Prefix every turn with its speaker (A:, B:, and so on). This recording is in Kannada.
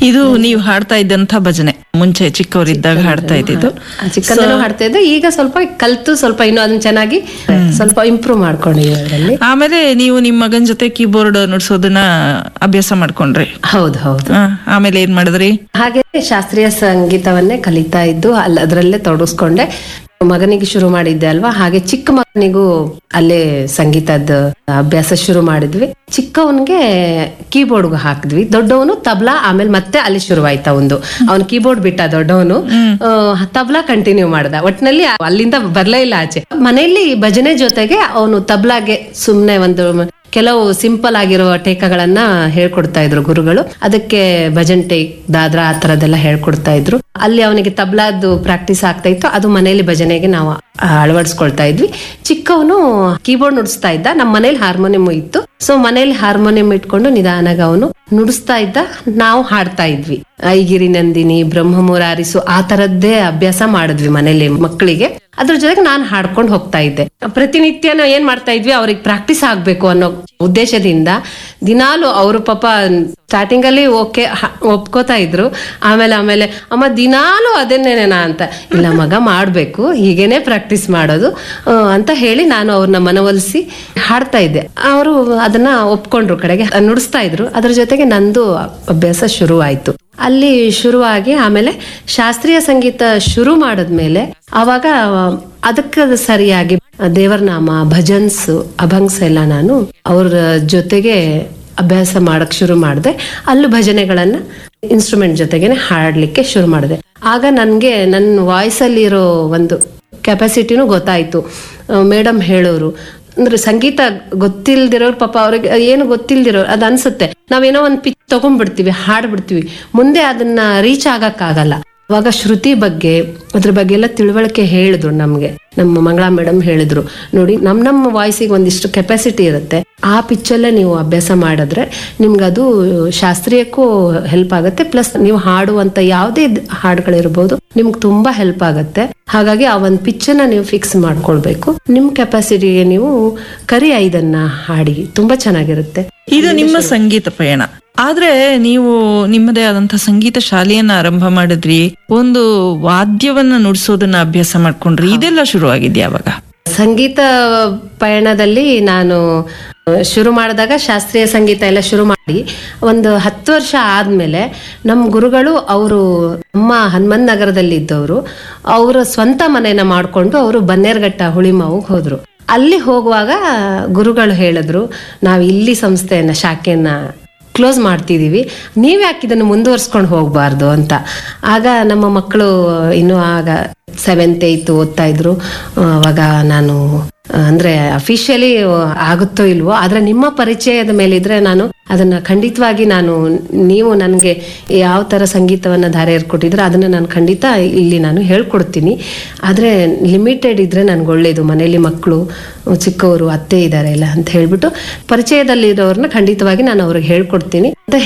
A: ಇದು ನೀವು ಹಾಡ್ತಾ ಇದ್ದಂತ ಭಜನೆ ಮುಂಚೆ ಚಿಕ್ಕವರಿದ್ದಾಗ ಹಾಡ್ತಾ ಇದ್ದಿದ್ದು
B: ಚಿಕ್ಕಂದನು ಹಾಡ್ತಾ ಇದ್ದೆ ಈಗ ಸ್ವಲ್ಪ ಕಲ್ತು ಸ್ವಲ್ಪ ಇನ್ನೂ ಅದನ್ನ ಚೆನ್ನಾಗಿ ಸ್ವಲ್ಪ ಇಂಪ್ರೂವ್ ಮಾಡ್ಕೊಂಡಿದ್ದೀವಿ ಅದರಲ್ಲಿ
A: ಆಮೇಲೆ ನೀವು ನಿಮ್ಮ ಮಗನ್ ಜೊತೆ ಕೀಬೋರ್ಡ್ ನುಡ್ಸೋದನ್ನ ಅಭ್ಯಾಸ ಮಾಡ್ಕೊಂಡ್ರಿ
B: ಹೌದು ಹೌದು
A: ಆ, ಆಮೇಲೆ ಏನ್ ಮಾಡಿದ್ರಿ
B: ಹಾಗೆ ಶಾಸ್ತ್ರೀಯ ಸಂಗೀತವನ್ನೇ ಕಲಿತಾ ಇದ್ದು ಅಲ್ಲಿ ಅದರಲ್ಲೇ ತೊಡಗಿಸ್ಕೊಂಡೆ ಮಗನಿಗೆ ಶುರು ಮಾಡಿದ್ದೆ ಅಲ್ವಾ ಹಾಗೆ ಚಿಕ್ಕ ಮಗನಿಗೂ ಅಲ್ಲೇ ಸಂಗೀತದ ಅಭ್ಯಾಸ ಶುರು ಮಾಡಿದ್ವಿ ಚಿಕ್ಕವನ್ಗೆ ಕೀಬೋರ್ಡ್ಗೂ ಹಾಕಿದ್ವಿ ದೊಡ್ಡವನು ತಬ್ಲಾ ಆಮೇಲೆ ಮತ್ತೆ ಅಲ್ಲಿ ಶುರುವಾಯ್ತಾ ಒಂದು ಅವನು ಕೀಬೋರ್ಡ್ ಬಿಟ್ಟ ದೊಡ್ಡವನು ತಬ್ಲಾ ಕಂಟಿನ್ಯೂ ಮಾಡ್ದ ಒಟ್ನಲ್ಲಿ ಅಲ್ಲಿಂದ ಬರ್ಲೇ ಇಲ್ಲ ಆಚೆ ಮನೆಯಲ್ಲಿ ಭಜನೆ ಜೊತೆಗೆ ಅವನು ತಬ್ಲಾಗೆ ಸುಮ್ನೆ ಒಂದು ಕೆಲವು ಸಿಂಪಲ್ ಆಗಿರುವ ಟೇಕಗಳನ್ನ ಹೇಳ್ಕೊಡ್ತಾ ಇದ್ರು ಗುರುಗಳು ಅದಕ್ಕೆ ಭಜನ್ ಟೇಕ್ ದಾದ್ರಾ ಆ ತರದೆಲ್ಲ ಹೇಳ್ಕೊಡ್ತಾ ಇದ್ರು ಅಲ್ಲಿ ಅವನಿಗೆ ತಬ್ಲಾದ್ದು ಪ್ರಾಕ್ಟೀಸ್ ಆಗ್ತಾ ಇತ್ತು ಅದು ಮನೆಯಲ್ಲಿ ಭಜನೆಗೆ ನಾವು ಅಳವಡಿಸ್ಕೊಳ್ತಾ ಇದ್ವಿ ಚಿಕ್ಕವನು ಕೀಬೋರ್ಡ್ ನುಡಿಸ್ತಾ ಇದ್ದ ನಮ್ಮ ಮನೇಲಿ ಹಾರ್ಮೋನಿಯಂ ಇತ್ತು ಸೊ ಮನೇಲಿ ಹಾರ್ಮೋನಿಯಂ ಇಟ್ಕೊಂಡು ನಿಧಾನಾಗ ಅವನು ನುಡಿಸ್ತಾ ಇದ್ದ ನಾವು ಹಾಡ್ತಾ ಇದ್ವಿ ಐಗಿರಿ ನಂದಿನಿ ಬ್ರಹ್ಮ ಮುರಾರಿಸು ಆ ತರದ್ದೇ ಅಭ್ಯಾಸ ಮಾಡಿದ್ವಿ ಮನೇಲಿ ಮಕ್ಕಳಿಗೆ ಅದ್ರ ಜೊತೆಗೆ ನಾನು ಹಾಡ್ಕೊಂಡು ಹೋಗ್ತಾ ಇದ್ದೆ ಪ್ರತಿನಿತ್ಯ ನಾವು ಏನ್ ಮಾಡ್ತಾ ಇದ್ವಿ ಅವ್ರಿಗೆ ಪ್ರಾಕ್ಟೀಸ್ ಆಗ್ಬೇಕು ಅನ್ನೋ ಉದ್ದೇಶದಿಂದ ದಿನಾಲು ಅವರು ಪಾಪ ಸ್ಟಾರ್ಟಿಂಗ್ ಅಲ್ಲಿ ಓಕೆ ಒಪ್ಕೋತಾ ಇದ್ರು ಆಮೇಲೆ ಆಮೇಲೆ ಅಮ್ಮ ದಿನಾಲು ಅದನ್ನೇನೇನಾ ಅಂತ ಇಲ್ಲ ಮಗ ಮಾಡ್ಬೇಕು ಹೀಗೇನೆ ಪ್ರಾಕ್ಟೀಸ್ ಮಾಡೋದು ಆ, ಅಂತ ಹೇಳಿ ನಾನು ಅವ್ರನ್ನ ಮನವೊಲಿಸಿ ಹಾಡ್ತಾ ಇದ್ದೆ ಅವರು ಅದನ್ನ ಒಪ್ಕೊಂಡ್ರು ಕಡೆಗೆ ನುಡಿಸ್ತಾ ಇದ್ರು ಅದ್ರ ಜೊತೆಗೆ ನಂದು ಅಭ್ಯಾಸ ಶುರು ಆಯ್ತು ಅಲ್ಲಿ ಶುರುವಾಗಿ ಆಮೇಲೆ ಶಾಸ್ತ್ರೀಯ ಸಂಗೀತ ಶುರು ಮಾಡಿದ್ಮೇಲೆ ಅವಾಗ ಅದಕ್ಕೆ ಸರಿಯಾಗಿ ದೇವರ ನಾಮ ಭಜನ್ಸ್ ಅಭಂಗ್ಸ್ ಎಲ್ಲ ನಾನು ಅವ್ರ ಜೊತೆಗೆ ಅಭ್ಯಾಸ ಮಾಡಕ್ ಶುರು ಮಾಡಿದೆ ಅಲ್ಲೂ ಭಜನೆಗಳನ್ನ ಇನ್ಸ್ಟ್ರೂಮೆಂಟ್ ಜೊತೆಗೇನೆ ಹಾಡ್ಲಿಕ್ಕೆ ಶುರು ಮಾಡಿದೆ ಆಗ ನನ್ಗೆ ನನ್ನ ವಾಯ್ಸ್ ಅಲ್ಲಿ ಇರೋ ಒಂದು ಕೆಪಾಸಿಟಿನೂ ಗೊತ್ತಾಯ್ತು ಮೇಡಮ್ ಹೇಳೋರು ಅಂದ್ರೆ ಸಂಗೀತ ಗೊತ್ತಿಲ್ದಿರೋರು ಪಾಪ ಅವ್ರಿಗೆ ಏನು ಗೊತ್ತಿಲ್ದಿರೋರು ಅದ್ ಅನ್ಸುತ್ತೆ ನಾವೇನೋ ಒಂದ್ ಪಿಚ್ ತಗೊಂಡ್ಬಿಡ್ತೀವಿ ಹಾಡ್ಬಿಡ್ತೀವಿ ಮುಂದೆ ಅದನ್ನ ರೀಚ್ ಆಗಕ್ಕಾಗಲ್ಲ ಅವಾಗ ಶ್ರುತಿ ಬಗ್ಗೆ ಅದ್ರ ಬಗ್ಗೆ ಎಲ್ಲ ತಿಳುವಳಿಕೆ ಹೇಳಿದ್ರು ನಮ್ಗೆ ನಮ್ಮ ಮಂಗಳಾ ಮೇಡಮ್ ಹೇಳಿದ್ರು ನೋಡಿ ನಮ್ ನಮ್ಮ ವಾಯ್ಸಿಗೆ ಒಂದಿಷ್ಟು ಕೆಪಾಸಿಟಿ ಇರುತ್ತೆ ಆ ಪಿಚ್ಚಲ್ಲೇ ನೀವು ಅಭ್ಯಾಸ ಮಾಡಿದ್ರೆ ನಿಮ್ಗೆ ಅದು ಶಾಸ್ತ್ರೀಯಕ್ಕೂ ಹೆಲ್ಪ್ ಆಗುತ್ತೆ ಪ್ಲಸ್ ನೀವು ಹಾಡುವಂತ ಯಾವುದೇ ಹಾಡುಗಳಿರ್ಬೋದು ನಿಮ್ಗೆ ತುಂಬಾ ಹೆಲ್ಪ್ ಆಗುತ್ತೆ ಹಾಗಾಗಿ ಆ ಒಂದು ಪಿಚ್ಚನ್ನ ನೀವು ಫಿಕ್ಸ್ ಮಾಡ್ಕೊಳ್ಬೇಕು ನಿಮ್ ಕೆಪಾಸಿಟಿಗೆ ನೀವು ಕರಿ ಐದನ್ನ ಹಾಡಿ ತುಂಬಾ ಚೆನ್ನಾಗಿರುತ್ತೆ
A: ಇದು ನಿಮ್ಮ ಸಂಗೀತ ಪಯಣ ಆದ್ರೆ ನೀವು ನಿಮ್ಮದೇ ಆದಂತ ಸಂಗೀತ ಶಾಲೆಯನ್ನ ಆರಂಭ ಮಾಡಿದ್ರಿ ಒಂದು ವಾದ್ಯವನ್ನ ನುಡಿಸೋದನ್ನ ಅಭ್ಯಾಸ ಮಾಡ್ಕೊಂಡ್ರಿ ಇದೆಲ್ಲ ಶುರುವಾಗಿದ್ಯಾ ಅವಾಗ
B: ಸಂಗೀತ ಪಯಣದಲ್ಲಿ ನಾನು ಶುರು ಮಾಡಿದಾಗ ಶಾಸ್ತ್ರೀಯ ಸಂಗೀತ ಎಲ್ಲ ಶುರು ಮಾಡಿ ಒಂದು ಹತ್ತು ವರ್ಷ ಆದ್ಮೇಲೆ ನಮ್ಮ ಗುರುಗಳು ಅವರು ನಮ್ಮ ಹನುಮನ್ ನಗರದಲ್ಲಿ ಇದ್ದವರು ಅವರ ಸ್ವಂತ ಮನೆಯನ್ನ ಮಾಡ್ಕೊಂಡು ಅವರು ಬನ್ನೇರ್ಘಟ್ಟ ಹುಳಿಮಾವಿಗೆ ಹೋದ್ರು ಅಲ್ಲಿ ಹೋಗುವಾಗ ಗುರುಗಳು ಹೇಳಿದ್ರು ನಾವು ಇಲ್ಲಿ ಸಂಸ್ಥೆಯನ್ನ ಶಾಖೆಯನ್ನ ಕ್ಲೋಸ್ ಮಾಡ್ತಿದೀವಿ ನೀವ್ ಯಾಕೆ ಇದನ್ನು ಮುಂದುವರ್ಸ್ಕೊಂಡು ಹೋಗ್ಬಾರ್ದು ಅಂತ ಆಗ ನಮ್ಮ ಮಕ್ಕಳು ಇನ್ನು ಆಗ ಸೆವೆಂತ್ ಏಯ್ತ್ ಓದ್ತಾ ಇದ್ರು ಆ, ಅವಾಗ ನಾನು ಆ, ಅಂದ್ರೆ ಅಫಿಷಿಯಲಿ ಆಗುತ್ತೋ ಇಲ್ವೋ ಆದ್ರೆ ನಿಮ್ಮ ಪರಿಚಯದ ಮೇಲಿದ್ರೆ ನಾನು ಅದನ್ನ ಖಂಡಿತವಾಗಿ ನಾನು ನೀವು ನನಗೆ ಯಾವ ತರ ಸಂಗೀತವನ್ನ ಧಾರೆ ಏರ್ಕೊಟ್ಟಿದ್ರೆ ಅದನ್ನ ನಾನು ಖಂಡಿತ ಇಲ್ಲಿ ನಾನು ಹೇಳ್ಕೊಡ್ತೀನಿ ಆದ್ರೆ ಲಿಮಿಟೆಡ್ ಇದ್ರೆ ನನ್ಗೆ ಒಳ್ಳೇದು ಮನೇಲಿ ಮಕ್ಕಳು ಚಿಕ್ಕವರು ಅತ್ತೆ ಇದ್ದಾರೆ ಎಲ್ಲ ಅಂತ ಹೇಳ್ಬಿಟ್ಟು ಪರಿಚಯದಲ್ಲಿರೋರ್ನ ಖಂಡಿತವಾಗಿ ನಾನು ಅವ್ರಿಗೆ ಹೇಳ್ಕೊಡ್ತೀನಿ ಅಂತ